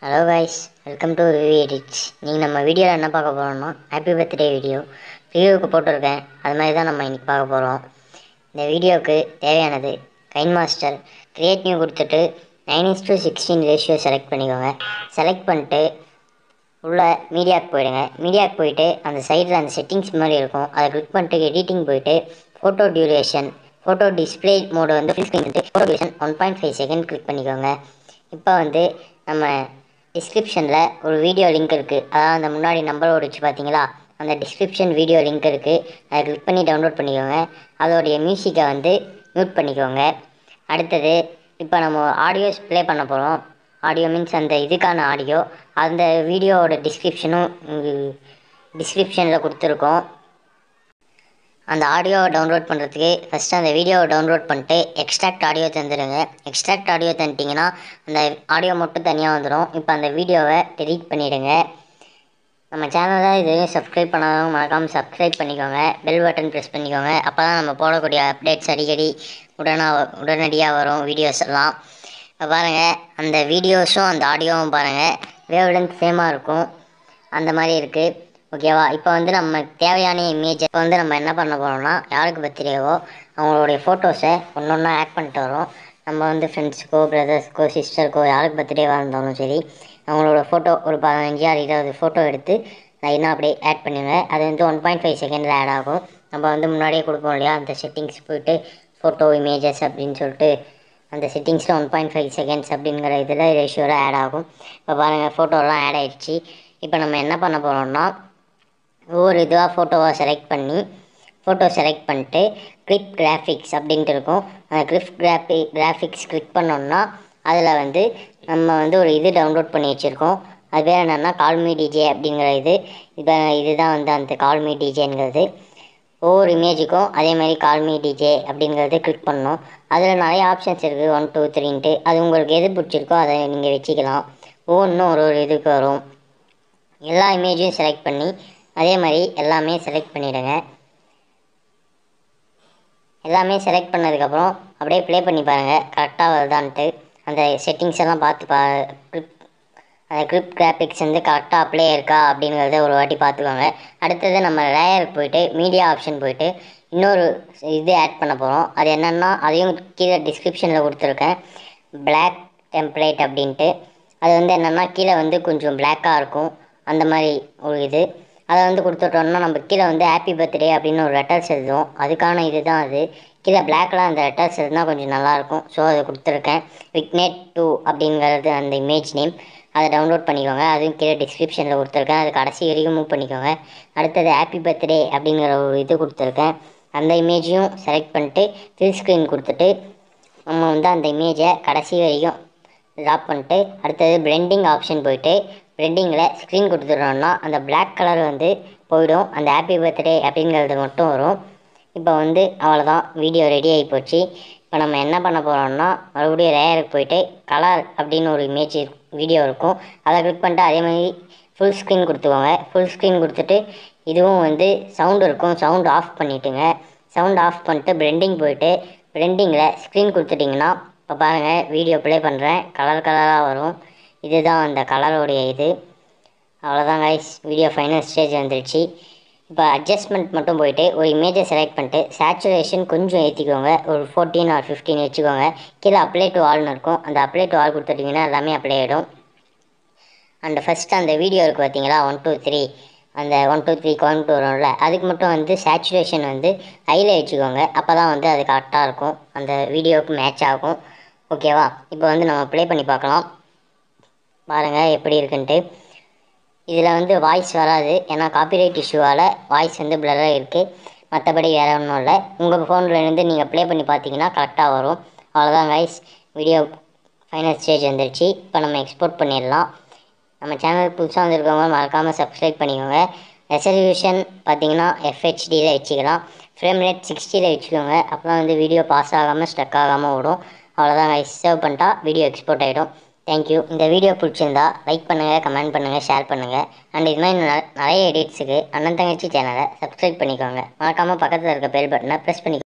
hello guys welcome to review edits நீங்கள் நம்ம வீடியோவில் என்ன பார்க்க போகிறோம்னா ஹாப்பி பர்த்டே வீடியோ ரிவ்யூவுக்கு போட்டிருக்கேன் அது மாதிரி தான் நம்ம இன்றைக்கி பார்க்க போகிறோம் இந்த வீடியோவுக்கு தேவையானது கைன் மாஸ்டர் கிரியேட் நியூ கொடுத்துட்டு nine is to sixteen ratio select பண்ணிக்கோங்க செலக்ட் பண்ணிட்டு உள்ள மீடியாவுக்கு போயிடுங்க மீடியாவுக்கு போயிட்டு அந்த சைடில் அந்த செட்டிங்ஸ் மாதிரி இருக்கும் அதை கிளிக் பண்ணிட்டு எடிட்டிங் போயிட்டு photo duration photo display mode வந்து fill screen photo duration one point five second click பண்ணிக்கோங்க இப்போ வந்து நம்ம டிஸ்கிரிப்ஷனில் ஒரு வீடியோ லிங்க் இருக்குது அதாவது அந்த முன்னாடி நம்பரோட வச்சு பார்த்தீங்களா அந்த டிஸ்கிரிப்ஷன் வீடியோ லிங்க் இருக்குது அதை கிளிக் பண்ணி டவுன்லோட் பண்ணிக்கோங்க அதோடைய மியூசிக்கை வந்து மியூட் பண்ணிக்கோங்க அடுத்தது இப்போ நம்ம ஆடியோஸ் ப்ளே பண்ண போகிறோம் ஆடியோ மீன்ஸ் அந்த இதுக்கான ஆடியோ அந்த வீடியோவோட டிஸ்கிரிப்ஷனும் டிஸ்கிரிப்ஷனில் கொடுத்துருக்கோம் அந்த ஆடியோவை டவுன்லோட் பண்ணுறதுக்கு ஃபஸ்ட்டு அந்த வீடியோவை டவுன்லோட் பண்ணிட்டு எக்ஸ்ட்ராக்ட் ஆடியோ தந்துடுங்க எக்ஸ்ட்ராக்ட் ஆடியோ தந்துட்டிங்கன்னா அந்த ஆடியோ மட்டும் தனியாக வந்துடும் இப்போ அந்த வீடியோவை டெலீட் பண்ணிவிடுங்க நம்ம சேனலில் இது வரையும் சப்ஸ்கிரைப் பண்ணாதவங்க மறக்காமல் சப்ஸ்கிரைப் பண்ணிக்கோங்க பெல் பட்டன் ப்ரெஸ் பண்ணிக்கோங்க அப்போ தான் நம்ம போடக்கூடிய அப்டேட்ஸ் அடிக்கடி உடனாக உடனடியாக வரும் வீடியோஸ் எல்லாம் இப்போ பாருங்கள் அந்த வீடியோஸும் அந்த ஆடியோவும் பாருங்கள் வேவ் லென்த் சேமாக இருக்கும் அந்த மாதிரி இருக்குது ஓகேவா இப்போ வந்து நம்ம தேவையான இமேஜ் இப்போ வந்து நம்ம என்ன பண்ண போகிறோம்னா யாருக்கு பர்த்டேவோ அவங்களுடைய ஃபோட்டோஸை ஒன்று ஒன்றா ஆட் பண்ணிட்டு வரோம் நம்ம வந்து ஃப்ரெண்ட்ஸுக்கோ பிரதர்ஸ்க்கோ சிஸ்டருக்கோ யாருக்கு பர்த்டேவாக இருந்தாலும் சரி அவங்களோட ஃபோட்டோ ஒரு பதினஞ்சு ஆறு இருபது ஃபோட்டோ எடுத்து லைனாக அப்படியே ஆட் பண்ணுங்க அது வந்து ஒன் பாயிண்ட் ஃபைவ் செகண்டில் ஆட் ஆகும் நம்ம வந்து முன்னாடியே கொடுப்போம் இல்லையா அந்த செட்டிங்ஸ் போயிட்டு ஃபோட்டோ இமேஜஸ் அப்படின்னு சொல்லிட்டு அந்த செட்டிங்ஸில் ஒன் பாயிண்ட் ஃபைவ் செகண்ட்ஸ் அப்படிங்கிற இதில் ரேஷியோவில் ஆட் ஆகும் இப்போ பாருங்கள் ஃபோட்டோலாம் ஆட் ஆகிடுச்சு இப்போ நம்ம என்ன பண்ண போகிறோம்னா ஒவ்வொரு இதுவாக ஃபோட்டோவாக செலக்ட் பண்ணி ஃபோட்டோ செலக்ட் பண்ணிட்டு கிளிப் கிராஃபிக்ஸ் அப்படின்ட்டு இருக்கும் அந்த கிளிப் கிராஃபி கிராஃபிக்ஸ் கிளிக் பண்ணோம்னா அதில் வந்து நம்ம வந்து ஒரு இது டவுன்லோட் பண்ணி வச்சுருக்கோம் அது பேர் என்னென்னா கால்மி டிஜே அப்படிங்கிற இது இப்போ இதுதான் வந்து அந்த கால்மி டிஜேங்கிறது ஒவ்வொரு இமேஜுக்கும் அதே மாதிரி கால்மி டிஜே அப்படிங்கிறது கிளிக் பண்ணணும் அதில் நிறைய ஆப்ஷன்ஸ் இருக்குது ஒன் டூ த்ரீன்ட்டு அது உங்களுக்கு எது பிடிச்சிருக்கோ அதை நீங்கள் வச்சுக்கலாம் ஒவ்வொன்றும் ஒரு ஒரு இதுக்கு வரும் எல்லா இமேஜையும் செலக்ட் பண்ணி அதே மாதிரி எல்லாமே செலக்ட் பண்ணிவிடுங்க எல்லாமே செலக்ட் பண்ணதுக்கப்புறம் அப்படியே ப்ளே பண்ணி பாருங்கள் கரெக்டாக வருதான்ட்டு அந்த செட்டிங்ஸ் எல்லாம் பார்த்து பா க்ளிப் அந்த க்ளிப் கிராஃபிக்ஸ் வந்து கரெக்டாக அப்ளே இருக்கா அப்படிங்கிறத ஒரு வாட்டி பார்த்துக்கோங்க அடுத்தது நம்ம லேயருக்கு போயிட்டு மீடியா ஆப்ஷன் போயிட்டு இன்னொரு இது ஆட் பண்ண போகிறோம் அது என்னென்னா அதையும் கீழே டிஸ்கிரிப்ஷனில் கொடுத்துருக்கேன் பிளாக் டெம்ப்ளேட் அப்படின்ட்டு அது வந்து என்னென்னா கீழே வந்து கொஞ்சம் பிளாக்காக இருக்கும் அந்த மாதிரி ஒரு இது அதை வந்து கொடுத்துட்டோம்னா நம்ம கீழே வந்து ஹாப்பி பர்த்டே அப்படின்னு ஒரு லெட்டர்ஸ் எழுதுவோம் அதுக்கான இது தான் அது கீழே பிளாக்ல அந்த லெட்டர்ஸ் எழுதுனா கொஞ்சம் நல்லாயிருக்கும் ஸோ அதை கொடுத்துருக்கேன் விக்னேட் டூ அப்படிங்கிறது அந்த இமேஜ் நேம் அதை டவுன்லோட் பண்ணிக்கோங்க அதுவும் கீழே டிஸ்கிரிப்ஷனில் கொடுத்துருக்கேன் அது கடைசி வரைக்கும் மூவ் பண்ணிக்கோங்க அடுத்தது ஹாப்பி பர்த்டே அப்படிங்கிற ஒரு இது கொடுத்துருக்கேன் அந்த இமேஜையும் செலக்ட் பண்ணிட்டு ஃபில் ஸ்க்ரீன் கொடுத்துட்டு நம்ம வந்து அந்த இமேஜை கடைசி வரைக்கும் ட்ராப் பண்ணிட்டு அடுத்தது பிளெண்டிங் ஆப்ஷன் போயிட்டு பிளெண்டிங்கில் ஸ்க்ரீன் கொடுத்துட்டோம்னா அந்த பிளாக் கலர் வந்து போயிடும் அந்த ஹாப்பி பர்த்டே அப்படிங்கிறது மட்டும் வரும் இப்போ வந்து அவ்வளோதான் வீடியோ ரெடி ஆகி போச்சு இப்போ நம்ம என்ன பண்ண போகிறோம்னா மறுபடியும் ரேயருக்கு போயிட்டு கலர் அப்படின்னு ஒரு இமேஜ் வீடியோ இருக்கும் அதை கிளிக் பண்ணிட்டு அதே மாதிரி ஃபுல் ஸ்க்ரீன் கொடுத்துக்கோங்க ஃபுல் ஸ்க்ரீன் கொடுத்துட்டு இதுவும் வந்து சவுண்டு இருக்கும் சவுண்ட் ஆஃப் பண்ணிவிட்டுங்க சவுண்ட் ஆஃப் பண்ணிட்டு பிளெண்டிங் போயிட்டு பிளெண்டிங்கில் ஸ்க்ரீன் கொடுத்துட்டிங்கன்னா இப்போ பாருங்கள் வீடியோ ப்ளே பண்ணுறேன் கலர் கலராக வரும் இதுதான் அந்த கலருடைய இது அவ்வளோதான் கைஸ் வீடியோ ஃபைனல் ஸ்டேஜ் வந்துடுச்சு இப்போ அட்ஜஸ்ட்மெண்ட் மட்டும் போயிட்டு ஒரு இமேஜை செலக்ட் பண்ணிட்டு சேச்சுரேஷன் கொஞ்சம் ஏற்றிக்கோங்க ஒரு ஃபோர்டீன் ஆர் ஃபிஃப்டீன் வச்சுக்கோங்க கீழே அப்ளை டு ஆல்னு இருக்கும் அந்த அப்ளை டு ஆல் கொடுத்துட்டிங்கன்னா எல்லாமே அப்ளை ஆகிடும் அண்ட் ஃபஸ்ட்டு அந்த வீடியோ இருக்குது பார்த்தீங்களா ஒன் டூ த்ரீ அந்த ஒன் டூ த்ரீ கோயம்புத்தூர் வரும்ல அதுக்கு மட்டும் வந்து சேச்சுரேஷன் வந்து ஹையில் வச்சுக்கோங்க அப்போ தான் வந்து அது கரெக்டாக இருக்கும் அந்த வீடியோவுக்கு மேட்ச் ஆகும் ஓகேவா இப்போ வந்து நம்ம ப்ளே பண்ணி பார்க்கலாம் பாருங்கள் எப்படி இருக்குன்ட்டு இதில் வந்து வாய்ஸ் வராது ஏன்னா காப்பிரைட் இஷ்யூவால் வாய்ஸ் வந்து பிளராக இருக்குது மற்றபடி வேறு ஒன்றும் இல்லை உங்கள் ஃபோனில் இருந்து நீங்கள் ப்ளே பண்ணி பார்த்தீங்கன்னா கரெக்டாக வரும் அவ்வளோதான் கைஸ் வீடியோ ஃபைனல் ஸ்டேஜ் வந்துருச்சு இப்போ நம்ம எக்ஸ்போர்ட் பண்ணிடலாம் நம்ம சேனல் புதுசாக வந்திருக்கவங்க மறக்காமல் சப்ஸ்கிரைப் பண்ணிக்கோங்க ரெசல்யூஷன் பார்த்தீங்கன்னா எஃப்ஹெச்டியில் வச்சுக்கலாம் ஃப்ரேம் ரேட் சிக்ஸ்டியில் வச்சுக்கோங்க அப்போ வந்து வீடியோ பாஸ் ஆகாமல் ஸ்டக் ஆகாமல் ஓடும் அவ்வளோதான் கைஸ் சேவ் பண்ணிட்டா வீடியோ எக்ஸ்போர்ட் ஆகிடும் தேங்க்யூ இந்த வீடியோ பிடிச்சிருந்தா லைக் பண்ணுங்கள் கமெண்ட் பண்ணுங்கள் ஷேர் பண்ணுங்கள் அண்ட் இது மாதிரி நெ- நிறைய எடிட்ஸுக்கு அண்ணன் தங்கச்சி சேனலை சப்ஸ்கிரைப் பண்ணிக்கோங்க மறக்காமல் பக்கத்தில் இருக்க பெல் பட்டனை ப்ரெஸ் பண்ணிக்கோங்க